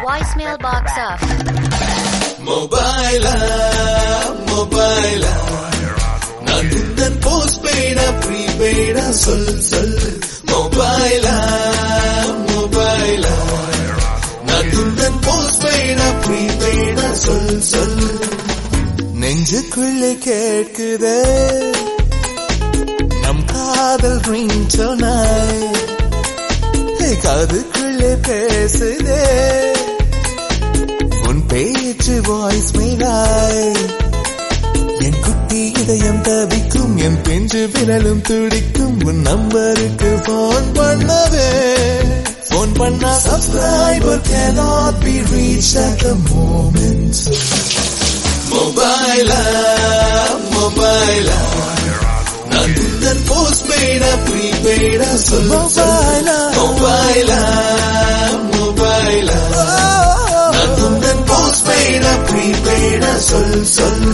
voicemail box up. மொபைலா மொபைலா நான் உந்தன் post பெய்டா ப்ரீபெய்டா சொல் சொல் மொபைலா மொபைலா நான் உந்தன் போஸ்ட் பெய்டா ப்ரீபெய்டா சொல் சொல் நெஞ்சுக்குள்ளே கேட்குதே நம் காதல் ரிங் சொன்னாய் காதுக்குள்ளே பேசுதே உன் பேச்சு வாய்ஸ் மேலாய் என் குட்டி இதயம் தவிக்கும் என் பெஞ்சு விரலும் துடிக்கும் உன் நம்பருக்கு போன் பண்ணவே போன் பண்ணா subscriber cannot be reached at the moment மொபைலா மொபைலா நான் உந்தன் போஸ்ட் பெய்டா ப்ரீபெய்டா சொல் மொபைலா மொபைலா மொபைலா நான் உந்தன் போஸ்ட் பெய்டா ப்ரீபெய்டா சொல் சொல்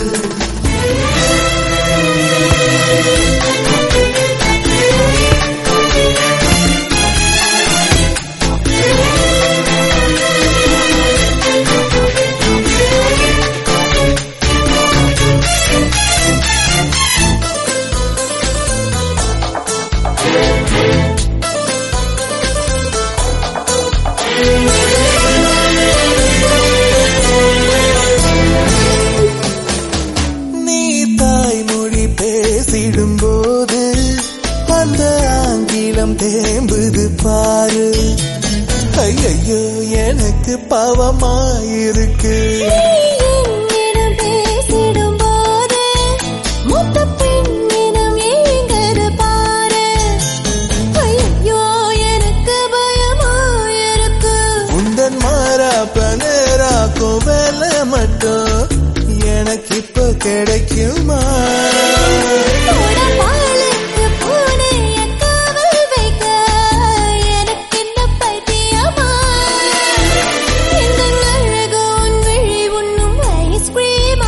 நீ தாய்மொழி பேசிடும் போது அந்த ஆங்கிலம் தேம்புது பாரு ஐயோ எனக்கு பாவமாயிருக்கு என்னிடம் பேசிடும்போது மூத்த பெண்ணிடம் ஏங்குது பாரு. ஐயையோ, எனக்கு பயமாயிருக்கு. உந்தன் மாறாப்ப நேராக்கும் வேலை மட்டும் எனக்கு இப்ப கிடைக்குமா போட பாலுக்கு பூனைய காவல் வைக்க எனக்கு என்ன பைத்தியமா? இந்த அழகு உன் விழி உண்ணும் ஐஸ்கிரீமா?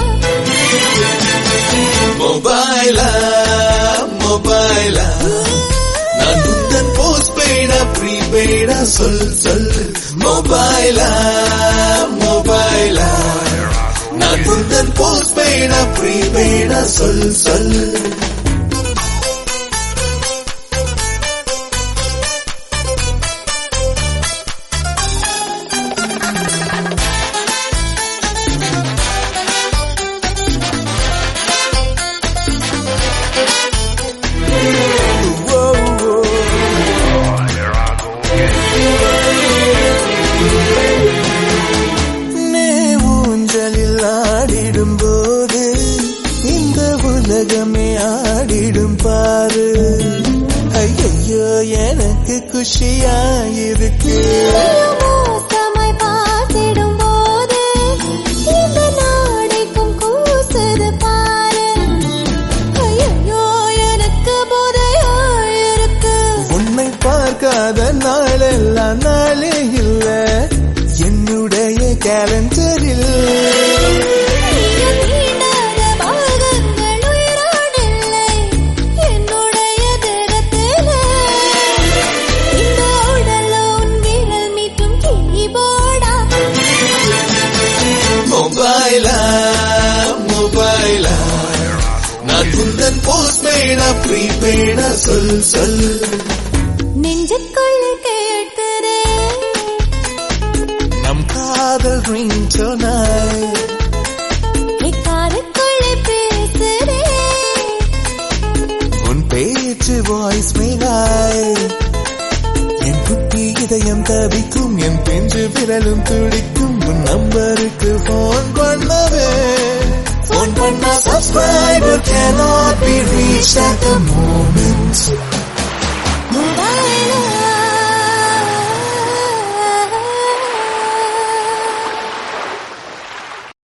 மொபைலா மொபைலா நான் புத்தன் போஸ்ட் பெய்டா ப்ரீபெய்டா சொல் சொல் மொபைலா மொபைலா நான் புத்தன் போஸ்ட் பெய்டா ப்ரீபெய்டா சொல் சொல் நே ஊஞ்சலில் ஆடிடும் போது இந்த உலகமே ஆடிடும் பாரு ஐயோ எனக்கு குஷியாயிருக்கு மோசமாய் பார்த்திடும்போது இந்த நாடைக்கும் கூசுது பாரு. ஐயையோ, எனக்கு போதையாயிருக்கு. உன்னை பார்க்காத நாளெல்லாம் நாளே இல்ல என்னுடைய கேலண்டரில் நீய தீண்டாத பாகங்கள் உயிரோடில்லை என்னுடைய தேகத்திலே. இந்த உடல் உன் விரல் மீட்டும் கீபோர்டா. மொபைலா மொபைலா நான் குந்தன் போஸ்ட் பெய்டா ப்ரீபெய்டா சொல் சொல் நெஞ்சுக்குள்ள கேட்கிறே நம் காதல் ரிங் சொன்னாய் காருக்குள்ளே பேசுறே உன் பேச்சு வாய்ஸ் மேலாய் என் குட்டி இதயம் தவிக்கும் என் பெஞ்சு விரலும் துடிக்கும் உன் நம்பருக்கு போன் பண்ணவே போன் பண்ணா subscriber cannot be reached at the